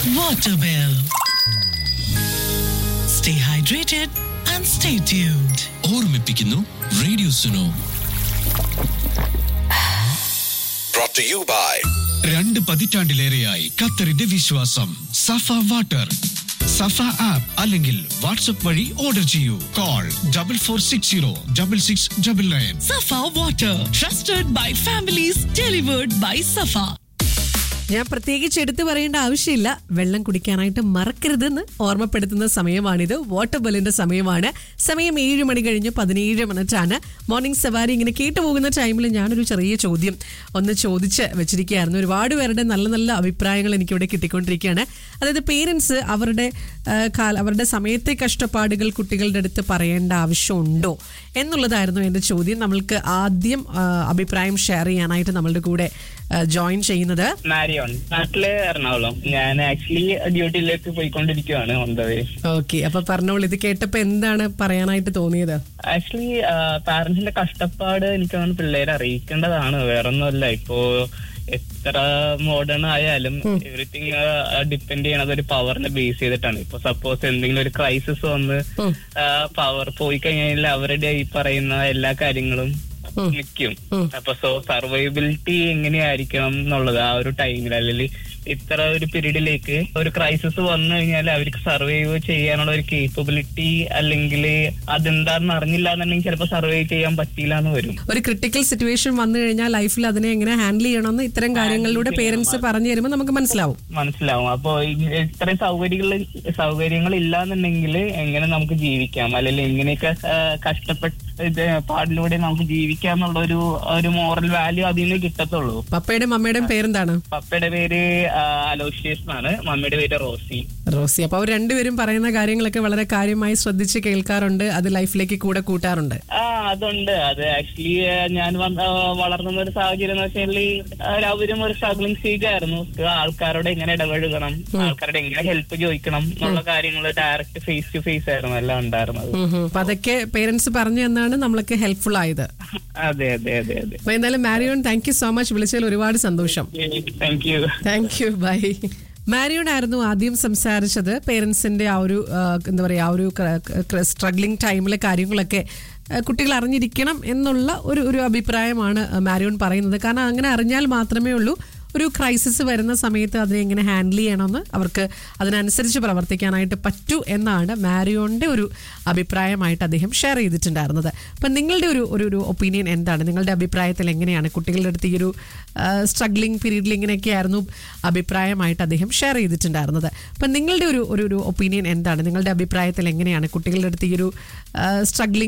Waterwell. Stay hydrated and stay tuned. ഓർമ്മിപ്പിക്കുന്നു radio Suno brought to you by രണ്ട് പതിറ്റാണ്ടിലേറെയായി ഖത്തറിന്റെ വിശ്വാസം സഫ വാട്ടർ സഫ ആപ്പ് അല്ലെങ്കിൽ വാട്സ്ആപ്പ് വഴി ഓർഡർ ചെയ്യൂ call double four six zero double six double nine Safa Water, trusted by families, delivered by Safa. ഞാൻ പ്രത്യേകിച്ച് എടുത്തു പറയേണ്ട ആവശ്യമില്ല വെള്ളം കുടിക്കാനായിട്ട് മറക്കരുതെന്ന് ഓർമ്മപ്പെടുത്തുന്ന സമയമാണിത് വാട്ടർ ബെല്ലിന്റെ സമയമാണ് സമയം ഏഴ് മണി കഴിഞ്ഞ് പതിനേഴ് മിനിറ്റാണ് മോർണിംഗ് സവാരി ഇങ്ങനെ കേട്ടു പോകുന്ന ടൈമിൽ ഞാനൊരു ചെറിയ ചോദ്യം ഒന്ന് ചോദിച്ച് വെച്ചിരിക്കുകയായിരുന്നു ഒരുപാട് പേരുടെ നല്ല നല്ല അഭിപ്രായങ്ങൾ എനിക്കിവിടെ കിട്ടിക്കൊണ്ടിരിക്കുകയാണ് അതായത് പേരൻസ് അവരുടെ ആ, കാല അവരുടെ സമയത്തെ കഷ്ടപ്പാടുകൾ കുട്ടികളുടെ അടുത്ത് പറയേണ്ട ആവശ്യമുണ്ടോ എന്നുള്ളതായിരുന്നു എൻ്റെ ചോദ്യം നമ്മൾക്ക് ആദ്യം ആ, അഭിപ്രായം ഷെയർ ചെയ്യാനായിട്ട് നമ്മളുടെ കൂടെ ജോയിൻ ചെയ്യുന്നത് മാരിയോൺ നാട്ടില് എറണാകുളം ഞാൻ ആക്ച്വലി ഡ്യൂട്ടിയിലേക്ക് പോയിക്കൊണ്ടിരിക്കുകയാണ് ഓൺ ദ വേ ഓക്കെ അപ്പൊ പറഞ്ഞോളൂ ഇത് കേട്ടപ്പോ എന്താണ് പറയാനായിട്ട് തോന്നിയത് ആക്ച്വലി പാരന്റ്സിന്റെ കഷ്ടപ്പാട് എനിക്ക് തോന്നുന്നു പിള്ളേരെ അറിയിക്കേണ്ടതാണ് വേറൊന്നുമല്ല ഇപ്പോ എത്ര മോഡേൺ ആയാലും എവറിത്തിങ് ഡിപ്പെൻഡ് ചെയ്യണത് ഒരു പവറിനെ ബേസ് ചെയ്തിട്ടാണ് ഇപ്പൊ സപ്പോസ് എന്തെങ്കിലും ഒരു ക്രൈസിസ് വന്ന് പവർ പോയി കഴിഞ്ഞാൽ അവരുടെ ഈ പറയുന്ന എല്ലാ കാര്യങ്ങളും നിൽക്കും അപ്പൊ സോ സർവൈബിലിറ്റി എങ്ങനെയായിരിക്കണം എന്നുള്ളത് ആ ഒരു ടൈമിൽ അല്ലെങ്കിൽ ഇത്ര ഒരു പീരീഡിലേക്ക് ഒരു ക്രൈസിസ് വന്നു കഴിഞ്ഞാൽ അവർക്ക് സർവൈവ് ചെയ്യാനുള്ള ഒരു കേപ്പബിലിറ്റി അല്ലെങ്കിൽ അതെന്താണെന്ന് അറിഞ്ഞില്ല എന്നുണ്ടെങ്കിൽ ചിലപ്പോൾ സർവൈവ് ചെയ്യാൻ പറ്റിയില്ല എന്ന് വരും ഒരു ക്രിട്ടിക്കൽ സിറ്റുവേഷൻ വന്നു കഴിഞ്ഞാൽ ലൈഫിൽ അതിനെ എങ്ങനെ ഹാൻഡിൽ ചെയ്യണമെന്ന് ഇത്തരം കാര്യങ്ങളിലൂടെ പേരൻസ് പറഞ്ഞു തരുമ്പോൾ നമുക്ക് മനസ്സിലാവും മനസ്സിലാവും അപ്പൊ ഈ ഇത്രയും സൗകര്യങ്ങൾ സൗകര്യങ്ങൾ ഇല്ലാന്നുണ്ടെങ്കിൽ എങ്ങനെ നമുക്ക് ജീവിക്കാം അല്ലെങ്കിൽ എങ്ങനെയൊക്കെ ആ, കഷ്ടപ്പെട്ട് ഇത് പാടിലൂടെ നമുക്ക് ജീവിക്കാം എന്നുള്ള ഒരു ഒരു മോറൽ വാല്യൂ അതിൽ നിന്ന് കിട്ടത്തുള്ളൂ പപ്പയുടെയും മമ്മയുടെയും പേരെന്താണ് പപ്പയുടെ പേര് അലോഷ്യസ് എന്നാണ് മമ്മിയുടെ പേര് റോസി റോസി അപ്പൊ അവർ രണ്ടുപേരും പറയുന്ന കാര്യങ്ങളൊക്കെ വളരെ കാര്യമായി ശ്രദ്ധിച്ച് കേൾക്കാറുണ്ട് അത് ലൈഫിലേക്ക് കൂടെ കൂട്ടാറുണ്ട് ആ അതുണ്ട് അത് ആക്ച്വലി ഞാൻ വന്ന- ആ, വളർന്ന ഒരു സാഹചര്യം എന്ന് വെച്ചാൽ അവരും ഒരു സ്ട്രഗ്ലിംഗ് സ്റ്റേജ് ആയിരുന്നു ആൾക്കാരോട് എങ്ങനെ ഇടപഴകണം ആൾക്കാരോട് എങ്ങനെ ഹെൽപ്പ് ചോദിക്കണം എന്നുള്ള കാര്യങ്ങൾ ഡയറക്റ്റ് ഫേസ് ടു ഫേസ് ആയിരുന്നു എല്ലാം ഉണ്ടായിരുന്നത് ഉം ഹും. അപ്പൊ അതൊക്കെ പേരൻസ് പറഞ്ഞു തന്നാണ് നമ്മൾക്ക് ഹെൽപ്ഫുൾ ആയത് അതെ അതെ അതെ അതെ അപ്പൊ എന്തായാലും Marion thank you so much വിളിച്ചതിൽ ഒരുപാട് സന്തോഷം thank you thank you bye Marion ആയിരുന്നു ആദ്യം സംസാരിച്ചത് പേരൻസിന്റെ ആ ഒരു ആ, എന്താ പറയുക ആ ഒരു സ്ട്രഗ്ലിംഗ് ടൈമിലെ കാര്യങ്ങളൊക്കെ ആ, കുട്ടികൾ അറിഞ്ഞിരിക്കണം എന്നുള്ള ഒരു ഒരു അഭിപ്രായമാണ് ആ, മാരിയോൺ പറയുന്നത് കാരണം അങ്ങനെ അറിഞ്ഞാൽ മാത്രമേ ഉള്ളൂ ഒരു ക്രൈസിസ് വരുന്ന സമയത്ത് അതിനെ എങ്ങനെ ഹാൻഡിൽ ചെയ്യണമെന്ന് അവർക്ക് അതിനനുസരിച്ച് പ്രവർത്തിക്കാനായിട്ട് പറ്റൂ എന്നാണ് മാരിയോണിന്റെ ഒരു അഭിപ്രായമായിട്ട് അദ്ദേഹം ഷെയർ ചെയ്തിട്ടുണ്ടായിരുന്നത് അപ്പം നിങ്ങളുടെ ഒരു ഒരു ഒരു ഒപ്പീനിയൻ എന്താണ് നിങ്ങളുടെ അഭിപ്രായത്തിൽ എങ്ങനെയാണ് കുട്ടികളുടെ അടുത്ത് ഈ ഒരു സ്ട്രഗ്ലിംഗ് പീരീഡിൽ ഇങ്ങനെയൊക്കെയായിരുന്നു അഭിപ്രായമായിട്ട് അദ്ദേഹം ഷെയർ ചെയ്തിട്ടുണ്ടായിരുന്നത് അപ്പം നിങ്ങളുടെ ഒരു ഒരു ഒരു ഒപ്പീനിയൻ എന്താണ് നിങ്ങളുടെ അഭിപ്രായത്തിൽ എങ്ങനെയാണ് കുട്ടികളുടെ അടുത്ത് ഈ ഒരു സ്ട്രഗ്ലിംഗ്